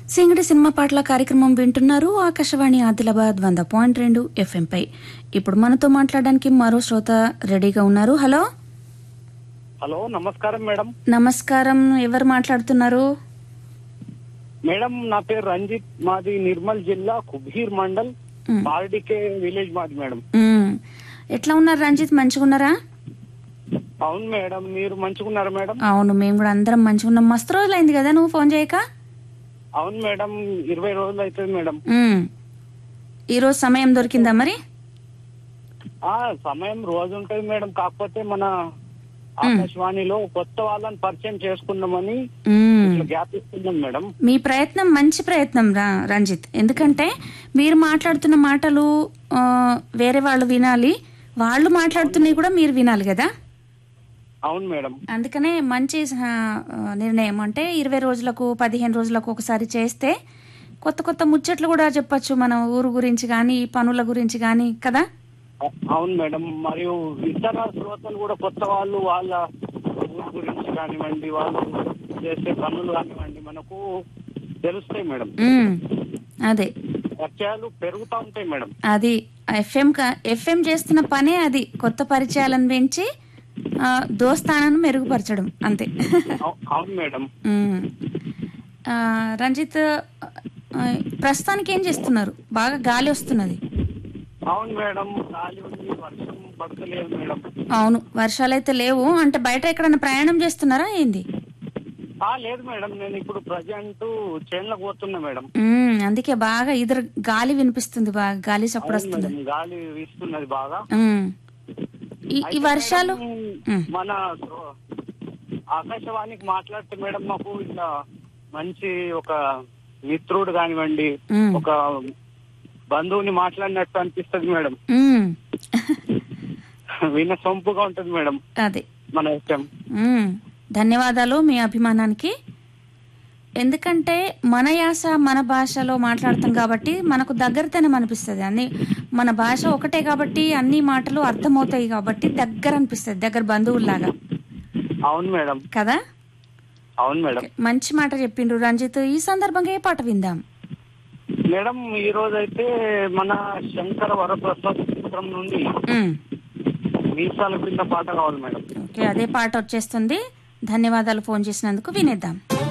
సింగడి cinema పాటల కార్యక్రమం వింటున్నారు ఆకాశవాణి ఆదిలాబాద్ వంద పాయింట్ రెండు ఎఫ్ఎంపై ఇప్పుడు మనతో మాట్లాడడానికి మరో శ్రోత రెడీగా ఉన్నారు హలో హలో నమస్కారం మేడం నమస్కారం ఎవరు మాట్లాడుతున్నారు మేడం నా పేరు రంజిత్ మాది నిర్మల్ జిల్లా కుబీర్ మండల్ మ్. పార్డికే విలేజ్ మాది మేడం మ్, ఎట్లా ఉన్నారు రంజిత్ మంచిగా ఉన్నారా అవును మేడం మీరు మంచిగున్నారా మేడం అవును మేము కూడా అందరం మంచిగా ఉన్నాం మస్తు రోజులైంది కదా నువ్వు ఫోన్ చేయక అవును మేడం ఇరవై రోజులు అవుతుంది మేడం మ్, ఈరోజు సమయం దొరికిందా మరి ఆ సమయం రోజు ఉంటుంది మేడం కాకపోతే మన ఆకాశవాణిలో కొత్త వాళ్ళని పరిచయం చేసుకుందామని మ్. ఇట్లా గ్యాప్ ఇస్తున్నాం మేడం మీ ప్రయత్నం మంచి ప్రయత్నం రా రంజిత్ ఎందుకంటే మీరు మాట్లాడుతున్న మాటలు ఆ, వేరే వాళ్ళు వినాలి వాళ్ళు మాట్లాడుతున్నవి కూడా మీరు వినాలి కదా అవును మేడం అందుకనే మంచి ఆ, నిర్ణయం అంటే ఇరవై రోజులకు పదిహేను రోజులకు ఒకసారి చేస్తే కొత్త కొత్త ముచ్చట్లు కూడా చెప్పొచ్చు మన ఊరు గురించి కానీ పనుల గురించి కానీ కదా అ- అవును మేడం మరియు ఇతర శ్రోతలు కూడా కొత్త వాళ్ళు వాళ్ళ ఊరు గురించి కానివ్వండి వాళ్ళు చేసే పనులు కానివ్వండి మనకు తెలుస్తాయి మేడం ఉమ్, అదే పరిచయాలు పెరుగుతూ ఉంటాయి మేడం అది ఎఫ్ఎం ఎఫ్ఎం చేస్తున్న పనే అది కొత్త పరిచయాలను పెంచి ఆ, దోస్తానాన్ని మెరుగుపరచడం అంతే అవు- అవును మేడం ఉమ్. ఆ, రంజిత్ ఆ, ప్రస్తుతానికి ఏం చేస్తున్నారు బాగా గాలి వస్తున్నది అవును మేడం గాలి ఉంది వర్షం పడతలేదు మేడం అవును వర్షాలైతే లేవు అంటే బయట ఎక్కడైనా ప్రయాణం చేస్తున్నారా ఏంది ఆ లేదు మేడం నేను ఇప్పుడు ప్రజెంట్ చేన్లకు పోతున్నా మేడం ఉమ్, అందుకే బాగా ఇద్దరు గాలి వినిపిస్తుంది బాగా గాలి చప్పుడు అవును వస్తుంది మేడం గాలి వీస్తున్నది బాగా ఉమ్. ఈ ఈ అయితే వర్షాలు మేడం, ఉమ్. మన శ్రో- ఆకాశవాణికి మాట్లాడితే మేడం మాకు ఇట్లా మంచి ఒక మిత్రుడు కానివ్వండి ఉమ్. ఒక బంధువుని మాట్లాడినట్టు అనిపిస్తుంది మేడం ఉమ్. విన్న సొంపుగా ఉంటుంది మేడం అదే మన ఇష్టం ఉమ్. ధన్యవాదాలు మీ అభిమానానికి ఎందుకంటే మన యాస మన భాషలో మాట్లాడతాం కాబట్టి మనకు దగ్గరతనం అనిపిస్తుంది అన్ని మన భాష ఒకటే కాబట్టి అన్ని మాటలు అర్థమవుతాయి కాబట్టి దగ్గర అనిపిస్తుంది దగ్గర బంధువుల్లాగా అవును మేడం కదా అవును మేడం మంచి మాట చెప్పిండ్రు రంజిత్ ఈ సందర్భంగా ఏ పాట విందాం మేడం ఈ రోజు అయితే మన శంకర వరప్రసాద్ చిత్రం నుండి ఉమ్. మీసాల కింద పాట కావాలి మేడం ఓకే అదే పాట వచ్చేస్తుంది ధన్యవాదాలు ఫోన్ చేసినందుకు వినేద్దాం